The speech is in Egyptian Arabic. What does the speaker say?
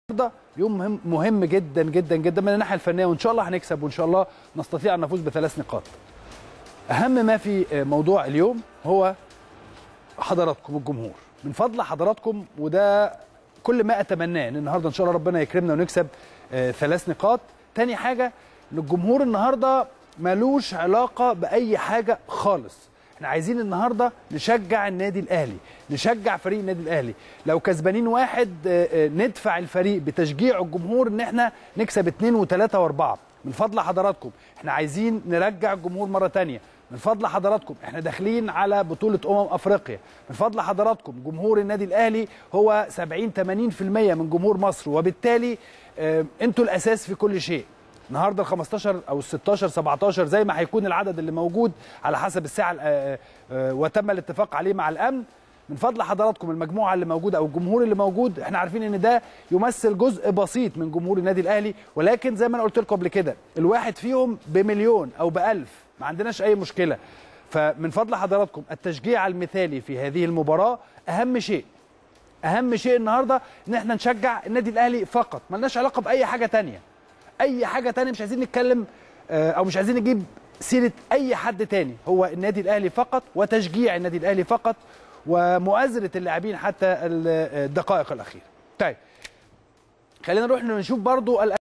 النهارده يوم مهم مهم جدا جدا جدا من الناحيه الفنيه وان شاء الله هنكسب وان شاء الله نستطيع ان نفوز بثلاث نقاط. اهم ما في موضوع اليوم هو حضراتكم الجمهور من فضل حضراتكم وده كل ما اتمناه ان النهارده ان شاء الله ربنا يكرمنا ونكسب آه، ثلاث نقاط تاني حاجه ان الجمهور النهارده ملوش علاقه باي حاجه خالص احنا عايزين النهارده نشجع النادي الاهلي نشجع فريق النادي الاهلي لو كسبانين واحد آه، آه، ندفع الفريق بتشجيع الجمهور ان احنا نكسب اثنين وثلاثه واربعه من فضل حضراتكم احنا عايزين نرجع الجمهور مره تانية من فضل حضراتكم احنا داخلين على بطولة أمم أفريقيا من فضل حضراتكم جمهور النادي الأهلي هو 70 80% من جمهور مصر وبالتالي اه انتوا الأساس في كل شيء النهارده ال 15 او ال 16 17 زي ما هيكون العدد اللي موجود على حسب الساعه اه اه وتم الاتفاق عليه مع الامن من فضل حضراتكم المجموعه اللي موجوده او الجمهور اللي موجود احنا عارفين ان ده يمثل جزء بسيط من جمهور النادي الاهلي ولكن زي ما انا قلت لكم قبل كده الواحد فيهم بمليون او بألف ما عندناش اي مشكله فمن فضل حضراتكم التشجيع المثالي في هذه المباراه اهم شيء اهم شيء النهارده ان احنا نشجع النادي الاهلي فقط ملناش علاقه باي حاجه تانية اي حاجه تانية مش عايزين نتكلم آه، او مش عايزين نجيب سيره اي حد تاني هو النادي الاهلي فقط وتشجيع النادي الاهلي فقط ومؤازره اللاعبين حتى الدقائق الاخيره طيب خلينا نروح نشوف برضو